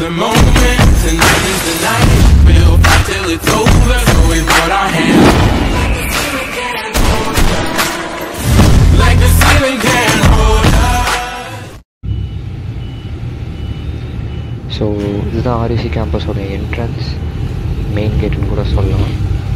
the moment. Tonight is the night. We'll fight till it's over. So we put our hands. Like the ceiling can't hold us. So இதுதான் REC கேம்பஸோட entrance main கேட்டுன்னு கூட சொல்லலாம்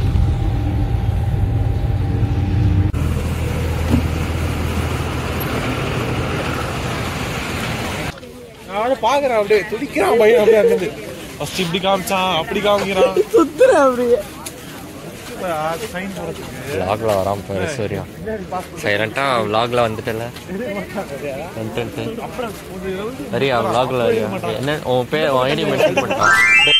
நானும் பாக்குறேன் அப்படியே துடிக்கிறான் பையன் அப்படியே இருந்தது ஃபர்ஸ்ட் இப்படி காமிச்சான் அப்படி காமிக்கிறான் சுத்துறேன் அப்படியே சைன் போடுறதுக்கு விலாகில் வராமல் போயிரு சூர்யா சைலண்ட்டாக விலாகில் வந்துட்டல என்ட்ரன்ஸு சரியா விலாகில் என்ன உன் பேர் உன் ஐடி மென்ஷன் பண்ணிட்டான்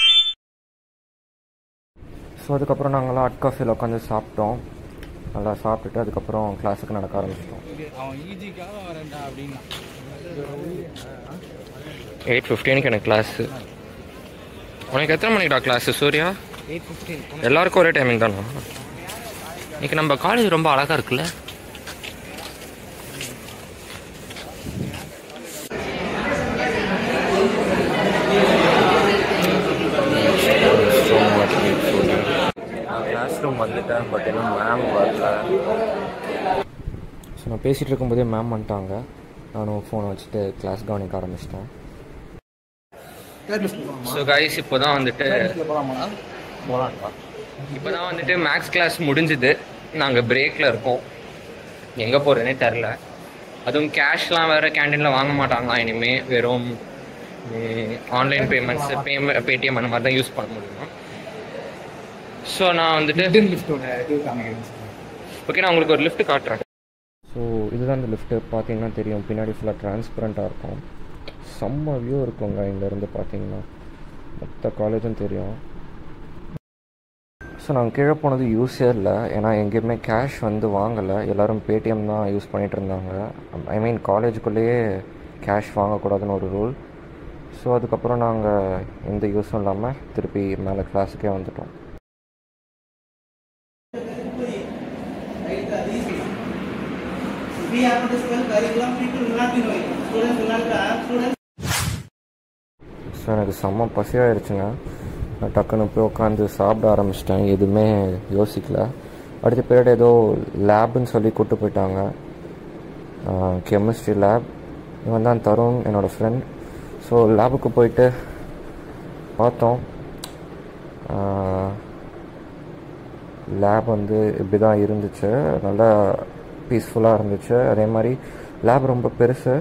ஸோ அதுக்கப்புறம் நாங்களாம் அட் காஃபியில் உட்காந்து சாப்பிட்டோம் நல்லா சாப்பிட்டுட்டு அதுக்கப்புறம் கிளாஸுக்கு நடக்க ஆரம்பிச்சிட்டோம் அவன் ஈஜிக்காக வரேன்டா அப்படின்னா எயிட் ஃபிஃப்டீனுக்கு எனக்கு கிளாஸு உனக்கு எத்தனை மணிக்குடா கிளாஸு சூர்யா எயிட் ஃபிஃப்டீன் எல்லாருக்கும் ஒரே டைமிங் தானா இன்னைக்கு நம்ம காலேஜ் ரொம்ப அழகா இருக்குல்ல கிளாஸ் ரூம் வந்துட்டேன் பட் இன்னும் மேம் வரல ஸோ நான் பேசிகிட்டு இருக்கும்போதே மேம் வந்துட்டாங்க நானும் ஃபோனை வச்சுட்டு கிளாஸ் கவனிக்க ஆரம்பிச்சிட்டேன் ஸோ கைஸ் இப்போ தான் வந்துட்டு இப்போ தான் வந்துட்டு மேக்ஸ் கிளாஸ் முடிஞ்சுது நாங்கள் பிரேக்கில் இருக்கோம் எங்கே போகிறதுனே தெரில அதுவும் கேஷ்லாம் வேறு கேண்டீனில் வாங்க மாட்டாங்க இனிமே வெறும் ஆன்லைன் பேமெண்ட்ஸ் பேமெண்ட் பேடிஎம் அந்த மாதிரி தான் யூஸ் பண்ண முடியும் ஸோ நான் வந்துட்டு ஓகே நான் உங்களுக்கு ஒரு லிஃப்ட் காட்டுறேன் ஸோ இதுதான் இந்த லிஃப்ட்டு பார்த்தீங்கன்னா தெரியும் பின்னாடி ஃபுல்லாக டிரான்ஸ்பரண்ட்டாக இருக்கும் செம்ம வியூ இருக்குங்க இங்கேருந்து பார்த்தீங்கன்னா மொத்த காலேஜும் தெரியும் ஸோ நாங்கள் கீழே போனது யூஸே இல்லை ஏன்னா எங்கேயுமே கேஷ் வந்து வாங்கலை எல்லோரும் பேடிஎம் தான் யூஸ் பண்ணிகிட்டு இருந்தாங்க ஐ மீன் காலேஜுக்குள்ளேயே கேஷ் வாங்கக்கூடாதுன்னு ஒரு ரூல் ஸோ அதுக்கப்புறம் நாங்கள் எந்த யூஸும் இல்லாமல் திருப்பி மேலே கிளாஸுக்கே வந்துட்டோம் We have to spell curriculum, people will not be knowing. Students will not have, students so எனக்கு செம்ம பசியாயிருச்சுங்க நான் டக்குன்னு போய் உட்காந்து சாப்பிட ஆரம்பிச்சிட்டேன் எதுவுமே யோசிக்கல அடுத்த பீரியட் ஏதோ லேப்னு சொல்லி கூப்பிட்டு போயிட்டாங்க கெமிஸ்ட்ரி லேப் இவன் தான் தருண் என்னோடய ஃப்ரெண்ட் ஸோ லேபுக்கு போயிட்டு பார்த்தோம் லேப் வந்து இப்படி தான் இருந்துச்சு நல்லா பீஸ்ஃபுல்லாக இருந்துச்சு அதே மாதிரி லேப் ரொம்ப பெருசு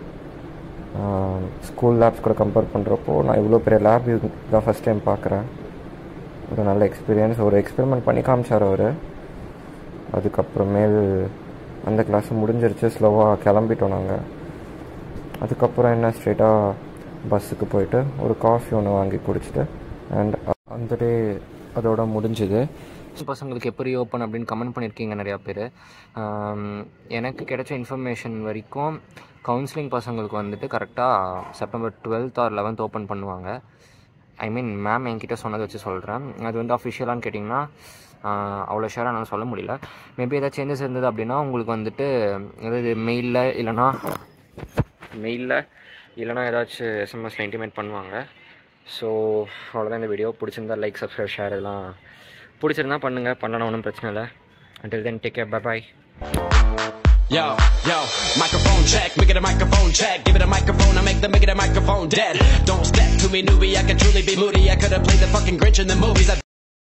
ஸ்கூல் லேப்ஸ் கூட கம்பேர் பண்ணுறப்போ நான் இவ்வளோ பெரிய லேப் தான் ஃபஸ்ட் டைம் பார்க்குறேன் ஒரு நல்ல எக்ஸ்பீரியன்ஸ் ஒரு எக்ஸ்பெரிமெண்ட் பண்ணி காமிச்சார் அவர் அதுக்கப்புறமேல் அந்த கிளாஸ் முடிஞ்சிருச்சு ஸ்லோவாக கிளம்பிட்டோம் நாங்கள் அதுக்கப்புறம் என்ன ஸ்ட்ரெயிட்டாக பஸ்ஸுக்கு போயிட்டு ஒரு காஃபி ஒன்று வாங்கி குடிச்சிட்டு அண்ட் அந்த டே அதோட முடிஞ்சுது பசங்களுக்கு எப்படி ஓப்பன் அப்படின்னு கமெண்ட் பண்ணியிருக்கீங்க நிறையா பேர் எனக்கு கிடைச்ச இன்ஃபர்மேஷன் வரைக்கும் கவுன்சிலிங் பசங்களுக்கு வந்துட்டு கரெக்டாக September twelfth or eleventh open பண்ணுவாங்க ஐ மீன் மேம் என்கிட்ட சொன்னதை வச்சு சொல்கிறேன் அது வந்து அஃபிஷியலான்னு கேட்டிங்கன்னா அவ்வளோ ஷேராக என்னால் சொல்ல முடியல மேபி ஏதாவது சேஞ்சஸ் இருந்தது அப்படின்னா உங்களுக்கு வந்துட்டு அதாவது மெயிலில் இல்லைனா மெயிலில் இல்லைனா ஏதாச்சும் எஸ்எம்எஸில் இன்டிமேட் பண்ணுவாங்க ஸோ அவ்வளோதான் இந்த வீடியோ பிடிச்சிருந்தா லைக் சப்ஸ்கிரைப் ஷேர் இதெல்லாம் பிடிச்சிருந்தா பண்ணுங்கள் பண்ணலாம் ஒன்றும் பிரச்சனை இல்லை until then take care bye bye Yo, yo, microphone check, make it a microphone check. Give it a microphone, I make the make it a microphone dead. Don't step to me, newbie, I can truly be moody. I could have played the fucking Grinch in the movies. I